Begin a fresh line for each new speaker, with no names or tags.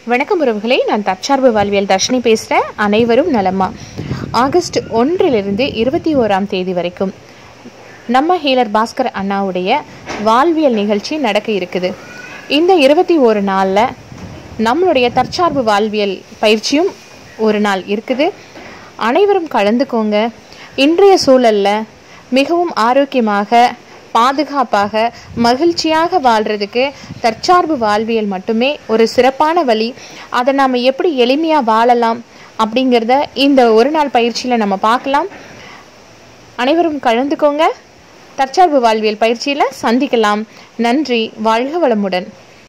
வணக்கம் உறவுகளே நான் தற்சார்பு வாழ்வியல் தர்ஷினி பேசுகிறேன் அனைவரும் நலமா ஆகஸ்ட் ஒன்றிலிருந்து இருபத்தி ஓராம் தேதி வரைக்கும் நம்ம ஹீலர் பாஸ்கர் அண்ணாவுடைய வாழ்வியல் நிகழ்ச்சி நடக்க இருக்குது இந்த இருபத்தி ஒரு நாளில் நம்மளுடைய தற்சார்பு வாழ்வியல் பயிற்சியும் ஒரு நாள் இருக்குது அனைவரும் கலந்துக்கோங்க இன்றைய சூழல்ல மிகவும் ஆரோக்கியமாக பாதுகாப்பாக மகிழ்ச்சியாக வாழ்கிறதுக்கு தற்சார்பு வாழ்வியல் மட்டுமே ஒரு சிறப்பான வழி அதை நாம் எப்படி எளிமையாக வாழலாம் அப்படிங்கிறத இந்த ஒரு நாள் பயிற்சியில் நம்ம பார்க்கலாம் அனைவரும் கலந்துக்கோங்க தற்சார்பு வாழ்வியல் பயிற்சியில் சந்திக்கலாம் நன்றி வாழ்க வளமுடன்